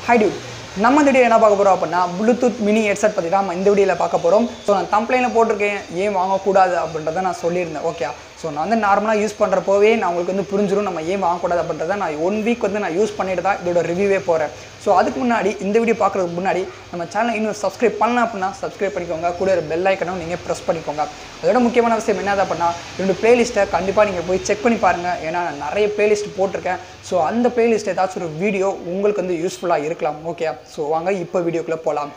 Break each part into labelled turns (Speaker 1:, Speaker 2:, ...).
Speaker 1: high Dude நம்ம இந்த video என்ன பார்க்க போகிறோம் அப்படின்னா ப்ளூடூத் மினி ஹெட்செட் பற்றி தான் நம்ம இந்த வீடியோவில் பார்க்க போகிறோம் ஸோ நான் கம்ப்ளைண்டில் போட்டிருக்கேன் ஏன் வாங்கக்கூடாது அப்படின்றத நான் சொல்லியிருந்தேன் ஓகே ஸோ நான் வந்து நார்மலாக யூஸ் பண்ணுறப்போவே நான் உங்களுக்கு வந்து புரிஞ்சிடும் நம்ம ஏன் வாங்கக்கூடாது அப்படின்றத நான் ஒன் வீக் வந்து நான் யூஸ் பண்ணிட்டு தான் இதோட ரிவ்யூவே போகிறேன் ஸோ அதுக்கு முன்னாடி இந்த வீடியோ பார்க்குறதுக்கு முன்னாடி நம்ம சேனலை இன்னும் சப்ஸ்கிரைப் பண்ணலாம் அப்படின்னா சப்ஸ்கிரைப் பண்ணிக்கோங்க கூட ஒரு பெல் ஐக்கனும் நீங்கள் ப்ரெஸ் பண்ணிக்கோங்க அதோட முக்கியமான விஷயம் என்னது அப்படின்னா ரெண்டு பிளேலிஸ்ட்டை கண்டிப்பாக நீங்கள் போய் செக் பண்ணி பாருங்கள் ஏன்னா நான் நிறைய பிளேலிஸ்ட் போட்டிருக்கேன் ஸோ அந்த பிளேலிஸ்ட் ஏதாச்சும் ஒரு வீடியோ உங்களுக்கு வந்து யூஸ்ஃபுல்லாக இருக்கலாம் ஓகே ஸோ வாங்க இப்போ வீடியோக்குள்ளே போகலாம்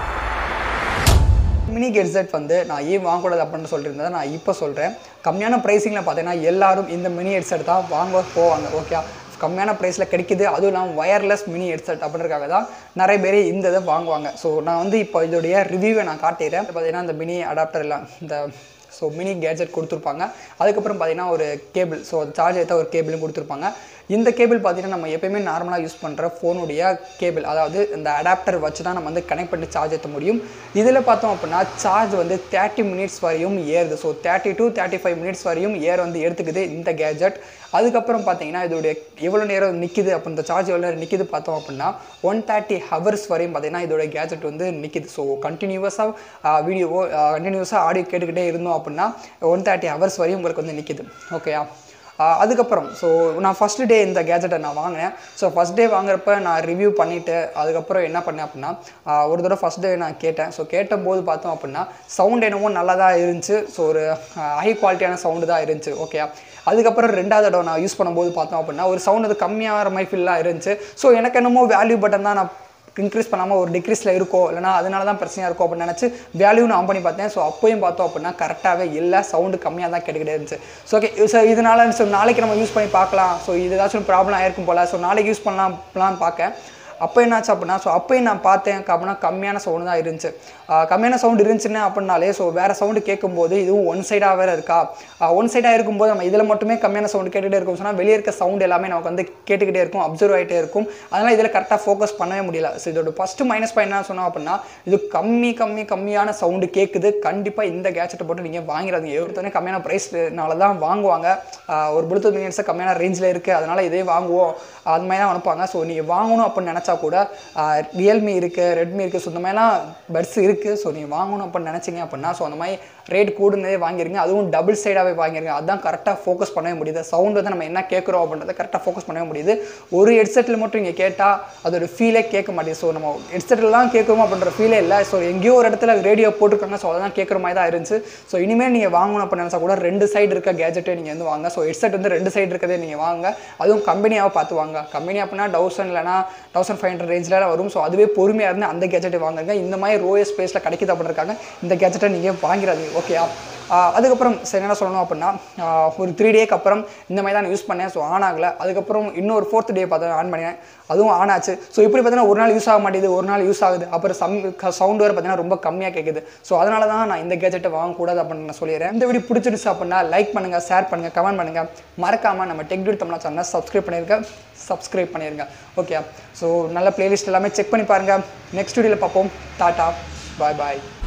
Speaker 1: மினி ஹெட்செட் வந்து நான் ஏன் வாங்கக்கூடாது அப்படின்னு சொல்லியிருந்ததை நான் இப்போ சொல்கிறேன் கம்மியான ப்ரைஸிங்கில் பார்த்தீங்கன்னா எல்லாரும் இந்த மினி ஹெட்செட் தான் வாங்க போவாங்க ஓகே கம்மியான ப்ரைஸில் கிடைக்குது அதுவும் இல்லாமல் வயர்லெஸ் மினி ஹெட்செட் அப்படின்றக்காக தான் நிறைய பேர் இந்த இதை வாங்குவாங்க ஸோ நான் வந்து இப்போ இதோடைய ரிவ்யூவை நான் காட்டிடுறேன் பார்த்தீங்கன்னா இந்த மினி அடாப்டர் எல்லாம் இந்த ஸோ மினி கேஜெட் கொடுத்துருப்பாங்க அதுக்கப்புறம் பார்த்தீங்கன்னா ஒரு கேபிள் ஸோ சார்ஜ் ஏற்ற ஒரு கேபிளும் கொடுத்துருப்பாங்க இந்த கேபிள் பார்த்தீங்கன்னா நம்ம எப்பயுமே நார்மலாக யூஸ் பண்ணுற ஃபோனுடைய கேபிள் அதாவது இந்த அடாப்டர் வச்சு தான் நம்ம வந்து கனெக்ட் பண்ணி சார்ஜ் ஏற்ற முடியும் இதில் பார்த்தோம் அப்படின்னா சார்ஜ் வந்து தேர்ட்டி மினிட்ஸ் வரையும் ஏறுது so thirty to thirty five minutes வரையும் ஏர் வந்து எடுத்துக்குது இந்த கேஜெட் அதுக்கப்புறம் பார்த்தீங்கன்னா இதோடைய எவ்வளோ நேரம் நிற்கிது அப்போ இந்த சார்ஜ் எவ்வளோ நேரம் நிற்கிது பார்த்தோம் அப்படின்னா ஒன் தேர்ட்டி ஹவர்ஸ் வரையும் பார்த்தீங்கன்னா இதோட கேஜெட் வந்து நிற்கிது ஸோ கண்டினியூஸாக வீடியோவோ கண்டினியூஸாக ஆடியோ கேட்டுக்கிட்டே இருந்தோம் அப்படின்னா ஒன் தேர்ட்டி ஹவர்ஸ் வரையும் உங்களுக்கு வந்து நிற்கிது ஓகேயா ஆஹ் அதுக்கப்புறம் ஸோ நான் ஃபஸ்ட்டு டே இந்த கேஜெட்டை நான் வாங்கினேன் ஸோ ஃபஸ்ட் டே வாங்குறப்ப நான் ரிவ்யூ பண்ணிவிட்டு அதுக்கப்புறம் என்ன பண்ணேன் அப்படின்னா ஆஹ் ஒரு தடவை ஃபஸ்ட் டே நான் கேட்டேன் ஸோ கேட்டபோது பார்த்தோம் அப்படின்னா சவுண்ட் என்னமோ நல்லா தான் இருந்துச்சு ஸோ ஒரு ஹை குவாலிட்டியான சவுண்டு தான் இருந்துச்சு ஓகே அதுக்கப்புறம் ரெண்டாவது தடவை நான் யூஸ் பண்ணும்போது பார்த்தோம் அப்படின்னா ஒரு சவுண்ட் அது கம்மியாகிற மாதிரி ஃபீல்லாம் இருந்துச்சு ஸோ எனக்கு என்னமோ வேல்யூ பட்டன் தான் நான் இன்க்ரீஸ் பண்ணாமல் ஒரு டிக்ரீஸில் இருக்கோ இல்லைனா அதனால தான் பிரச்சனையாக இருக்கும் அப்படின்னு நினச்சி வேல்யூ நான் ஆன் பண்ணி பார்த்தேன் ஸோ அப்போயும் பார்த்தோம் அப்படின்னா கரெக்டாகவே இல்லை சவுண்டு கம்மியாக தான் கேட்டுக்கிட்டே இருந்துச்சு ஸோ ஓகே ஸோ இதனால ஸோ நாளைக்கு நம்ம யூஸ் பண்ணி பார்க்கலாம் ஸோ இது ஏதாச்சும் ப்ராப்ளம் ஆயிருக்கும் போல் ஸோ நாளைக்கு யூஸ் பண்ணலாம் பண்ணலாம்னு பார்க்க அப்போ என்னாச்சு அப்படின்னா ஸோ அப்போயும் நான் பார்த்தேன் அப்படின்னா கம்மியான சவுண்டு தான் இருந்துச்சு ஆஹ் கம்மியான சவுண்டு இருந்துச்சுன்னு அப்படின்னாலே ஸோ வேறு சவுண்டு கேட்கும்போது இதுவும் ஒன் சைடாக வேறு இருக்கா ஒன் சைடாக இருக்கும்போது நம்ம இதில் மட்டுமே கம்மியான சவுண்டு கேட்டுகிட்டே இருக்கும் சொன்னால் வெளியே இருக்க சவுண்ட் எல்லாமே நமக்கு வந்து கேட்டுக்கிட்டே இருக்கும் அப்சர்வ் ஆகிட்டே இருக்கும் அதனால் இதில் கரெக்டாக ஃபோக்கஸ் பண்ணவே முடியல ஸோ இதோட ஃபஸ்ட்டு மைனஸ் பாயிண்ட் என்ன சொன்னோம் அப்படின்னா இது கம்மி கம்மி கம்மியான சவுண்டு கேட்குது கண்டிப்பாக இந்த கேட்செட்டை போட்டு நீங்கள் வாங்கிறாதீங்க எடுத்தோடனே கம்மியான ப்ரைஸ்னால தான் வாங்குவாங்க ஆஹ் ஒரு ப்ளூடூத் மினிட்ஸை கம்மியான ரேஞ்சில் இருக்குது அதனால் இதே வாங்குவோம் அது மாதிரி தான் அனுப்புவாங்க ஸோ நீங்கள் வாங்கணும் அப்படின்னு நினச்சா கூட ரியல்மி இருக்குது ரெட்மி இருக்குது ஸோ இந்த மாதிரிலாம் பட்ஸ் இருக்குது ஸோ நீங்கள் வாங்கணும் அப்படின்னு நினச்சிங்க அப்படின்னா ஸோ அந்த மாதிரி ரேட் கூடுனதே வாங்கிருங்க அதுவும் டபுள் சைடாகவே வாங்கிருங்க அதுதான் கரெக்டாக ஃபோக்கஸ் பண்ணவே முடியுது சவுண்ட் வந்து நம்ம என்ன கேட்குறோம் அப்படின்றத கரெக்டாக ஃபோக்கஸ் பண்ணவே முடியுது ஒரு ஹெட்செட்டில் மட்டும் நீங்கள் கேட்டால் அதோட ஃபீலே கேட்க மாட்டேங்குது ஸோ நம்ம ஹெட்செட்டில் தான் கேட்குறோம் அப்படின்ற ஃபீலே இல்லை ஸோ எங்கேயோ ஒரு இடத்துல ரேடியோ போட்டிருக்காங்க ஸோ அதெல்லாம் கேட்குற மாதிரி தான் இருந்துச்சு ஸோ இனிமேல் நீங்கள் வாங்கணும் அப்படின்னு நினச்சா கூட ரெண்டு சைடு இருக்க கேஜெட்டே நீங்கள் வந்து வாங்க ஸோ ஹெட்செட் வந்து ரெண்டு சைடு இருக்கதே நீங்கள் வாங்க அதுவும் கம்பெனியாக பார்த்து வாங்க கம்பெனி அப்படின்னா தௌசண்ட் இல்லைனா தௌசண்ட் ஃபைவ் ஹண்ட்ரட் ரேஞ்சில் வரும் ஸோ அதுவே பொறுமையாக இருந்து அந்த கேஜெட்டை வாங்குங்க இந்த மாதிரி ரோயஸ் ஸ்பேஸில் கிடைக்குது அப்படின்னு இருக்காங்க இந்த கேஜெட்டை நீங்கள் வாங்கிறாதீங்க ஓகேயா ஆஹ் அதுக்கப்புறம் சரி என்ன சொல்லணும் அப்படின்னா ஆஹ் ஒரு த்ரீ டேக்கு அப்புறம் இந்த மாதிரி தான் யூஸ் பண்ணேன் ஸோ ஆன் ஆகலை அதுக்கப்புறம் இன்னொரு ஃபோர்த் டே பார்த்து ஆன் பண்ணேன் அதுவும் ஆன் ஆச்சு ஸோ இப்படி பார்த்தீங்கன்னா ஒரு நாள் யூஸ் ஆக மாட்டேது ஒரு நாள் யூஸ் ஆகுது அப்புறம் சம் சவுண்ட் வேறு பார்த்தீங்கன்னா ரொம்ப கம்மியாக கேட்குது ஸோ அதனால தான் நான் இந்த கேஜெட்டை வாங்கக்கூடாது அப்படின்னு நான் சொல்லிடுறேன் இந்த வீடியோ பிடிச்சிருச்சு அப்படின்னா லைக் பண்ணுங்கள் ஷேர் பண்ணுங்கள் கமெண்ட் பண்ணுங்கள் மறக்காமல் நம்ம டெக் டியூட் தமிழ் சேனலை சப்ஸ்கிரைப் பண்ணியிருங்க சப்ஸ்கிரைப் பண்ணிடுங்க ஓகே ஸோ நல்ல பிளேலிஸ்ட் எல்லாமே செக் பண்ணி பாருங்கள் நெக்ஸ்ட் வீடியோவில் பார்ப்போம் டாட்டா பாய் பாய்